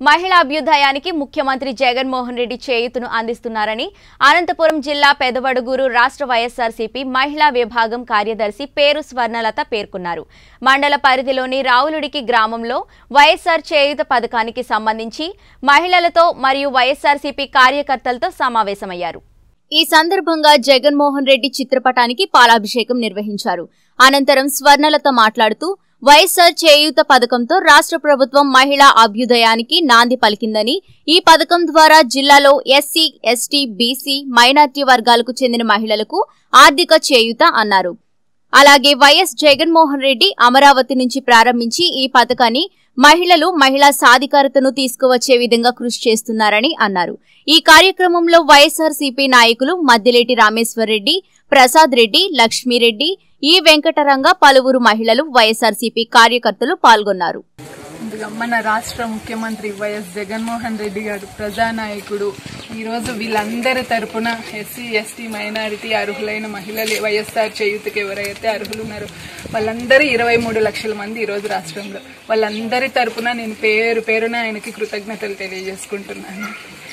మహిళా అభ్యుదయానికి ముఖ్యమంత్రి జగన్మోహన్ రెడ్డి చేయూతను అందిస్తున్నారని అనంతపురం జిల్లా పెదవడుగూరు రాష్ట్ర వైఎస్ఆర్సీపీ మహిళా విభాగం కార్యదర్శి పేరు స్వర్ణలత పేర్కొన్నారు మండల పరిధిలోని రావులుడికి గ్రామంలో వైఎస్ఆర్ చేయూత పథకానికి సంబంధించి మహిళలతో మరియు వైఎస్ఆర్సీపీ కార్యకర్తలతో సమావేశమయ్యారు ఈ సందర్భంగా జగన్మోహన్ రెడ్డి చిత్రపటానికి పాలాభిషేకం నిర్వహించారు అనంతరం స్వర్ణలత మాట్లాడుతూ వైఎస్ఆర్ చేయూత పథకంతో రాష్ట్ర ప్రభుత్వం మహిళా అభ్యుదయానికి నాంది పలికిందని ఈ పథకం ద్వారా జిల్లాలో ఎస్సీ ఎస్టీ బీసీ మైనార్టీ వర్గాలకు చెందిన మహిళలకు ఆర్థిక చేయూత అన్నారు అలాగే వైఎస్ జగన్మోహన్ రెడ్డి అమరావతి నుంచి ప్రారంభించి ఈ పథకాన్ని మహిళలు మహిళా సాధికారతను తీసుకువచ్చే విధంగా కృషి చేస్తున్నారని అన్నారు ఈ కార్యక్రమంలో వైఎస్ఆర్సీపీ నాయకులు మద్దిలేటి రామేశ్వర్ రెడ్డి ప్రసాద్ రెడ్డి లక్ష్మీరెడ్డి ఈ వెంకటరంగ పలువురు మహిళలు వైఎస్ఆర్సీపీ కార్యకర్తలు పాల్గొన్నారు ముందుగా మన రాష్ట్ర ముఖ్యమంత్రి వైఎస్ జగన్మోహన్ రెడ్డి గారు ప్రజానాయకుడు ఈరోజు వీళ్ళందరి తరపున ఎస్సీ ఎస్టీ మైనారిటీ అర్హులైన మహిళలు వైఎస్ఆర్ చేయూతకి ఎవరైతే అర్హులు ఉన్నారో వాళ్ళందరూ ఇరవై మూడు లక్షల మంది ఈరోజు రాష్ట్రంలో వాళ్ళందరి తరపున నేను పేరు పేరున ఆయనకి కృతజ్ఞతలు తెలియజేసుకుంటున్నాను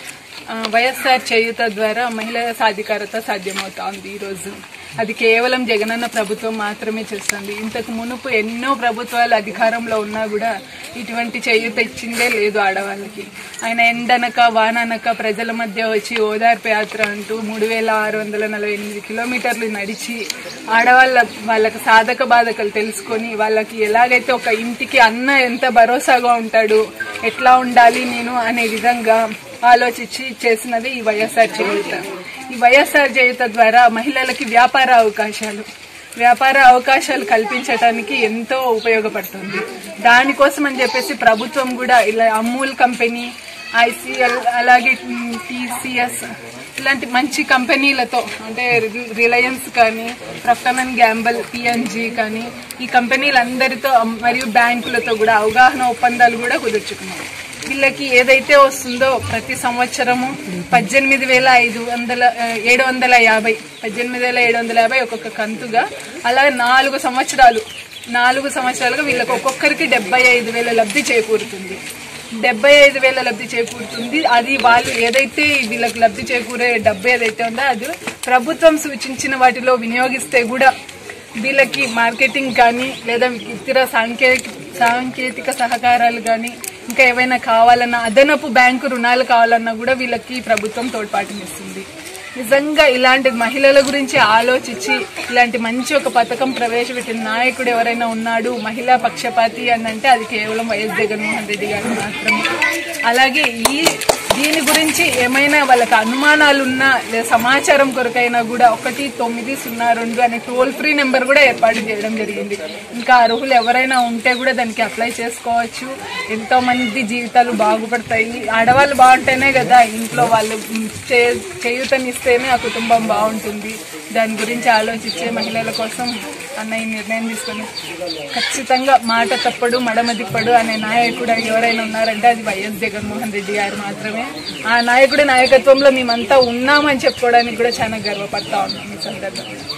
ఆ, వైఎస్ఆర్ చేయూత ద్వారా మహిళల సాధికారత సాధ్యమవుతోంది ఈరోజు అది కేవలం జగనన్న ప్రభుత్వం మాత్రమే చేస్తుంది ఇంతకు మునుపు ఎన్నో ప్రభుత్వాలు అధికారంలో ఉన్నా కూడా ఇటువంటి చేయూత ఇచ్చిందే లేదు ఆడవాళ్ళకి ఆయన ఎండనక వాననక ప్రజల మధ్య వచ్చి ఓదార్పు యాత్ర అంటూ మూడు వేల ఆరు వందల నలభై ఎనిమిది కిలోమీటర్లు నడిచి ఆడవాళ్ళ వాళ్ళకి సాధక బాధకలు తెలుసుకొని వాళ్ళకి ఎలాగైతే ఒక ఇంటికి అన్న ఎంత భరోసాగా ఉంటాడు ఎట్లా ఉండాలి నేను అనే విధంగా ఆలోచించి చేసినది ఈ వైఎస్ఆర్ చేయూత ఈ వైఎస్ఆర్ చేయూత ద్వారా మహిళలకి వ్యాపార అవకాశాలు వ్యాపార అవకాశాలు కల్పించడానికి ఎంతో ఉపయోగపడుతుంది దానికోసం అని చెప్పేసి ప్రభుత్వం కూడా ఇలా అమూల్ కంపెనీ ఐసీఎల్ అలాగే టీసీఎస్ ఇలాంటి మంచి కంపెనీలతో అంటే రి- రిలయన్స్ కానీ ప్రఫ్టన్ అండ్ గ్యాంబల్ పిఎన్జీ కానీ ఈ కంపెనీలందరితో మరియు బ్యాంకులతో కూడా అవగాహన ఒప్పందాలు కూడా కుదుర్చుకున్నాం వీళ్ళకి ఏదైతే వస్తుందో ప్రతి సంవత్సరము పద్దెనిమిది వేల ఐదు వందల ఆ, ఏడు వందల యాభై పద్దెనిమిది వేల ఏడు వందల యాభై ఒక్కొక్క కంతుగా అలా నాలుగు సంవత్సరాలు నాలుగు సంవత్సరాలుగా వీళ్ళకి ఒక్కొక్కరికి డెబ్బై ఐదు వేల లబ్ధి చేకూరుతుంది డెబ్బై ఐదు వేల లబ్ధి చేకూరుతుంది అది వాళ్ళు ఏదైతే వీళ్ళకి లబ్ధి చేకూరే డబ్బు ఏదైతే ఉందో అది ప్రభుత్వం సూచించిన వాటిలో వినియోగిస్తే కూడా వీళ్ళకి మార్కెటింగ్ కానీ లేదా ఇతర సాంకేతిక సాంకేతిక సహకారాలు కానీ ఇంకా ఏవైనా కావాలన్నా అదనపు బ్యాంకు రుణాలు కావాలన్నా కూడా వీళ్ళకి ప్రభుత్వం తోడ్పాటునిస్తుంది నిజంగా ఇలాంటి మహిళల గురించి ఆలోచించి ఇలాంటి మంచి ఒక పథకం ప్రవేశపెట్టిన నాయకుడు ఎవరైనా ఉన్నాడు మహిళా పక్షపాతి అని అంటే అది కేవలం వైఎస్ జగన్మోహన్ రెడ్డి గారు మాత్రమే అలాగే ఈ దీని గురించి ఏమైనా వాళ్ళకి అనుమానాలు ఉన్నా లేదా సమాచారం కొరకైనా కూడా ఒకటి తొమ్మిది సున్నా రెండు అనే టోల్ ఫ్రీ నెంబర్ కూడా ఏర్పాటు చేయడం జరిగింది ఇంకా అర్హులు ఎవరైనా ఉంటే కూడా దానికి అప్లై చేసుకోవచ్చు ఎంతో మంది జీవితాలు బాగుపడతాయి ఆడవాళ్ళు బాగుంటేనే కదా ఇంట్లో వాళ్ళు ఉమ్, చే- చేయూతనిస్తేనే ఆ కుటుంబం బాగుంటుంది దాని గురించి ఆలోచించే మహిళల కోసం అన్న ఈ నిర్ణయం తీసుకొని ఖచ్చితంగా మాట తప్పడు మడమ తిప్పడు అనే నాయకుడు ఎవరైనా ఉన్నారంటే అది వైఎస్ జగన్మోహన్ రెడ్డి గారు మాత్రమే ఆ నాయకుడి నాయకత్వంలో మేమంతా ఉన్నామని చెప్పుకోవడానికి కూడా చాలా గర్వపడతా ఉన్నాం ఈ సందర్భంగా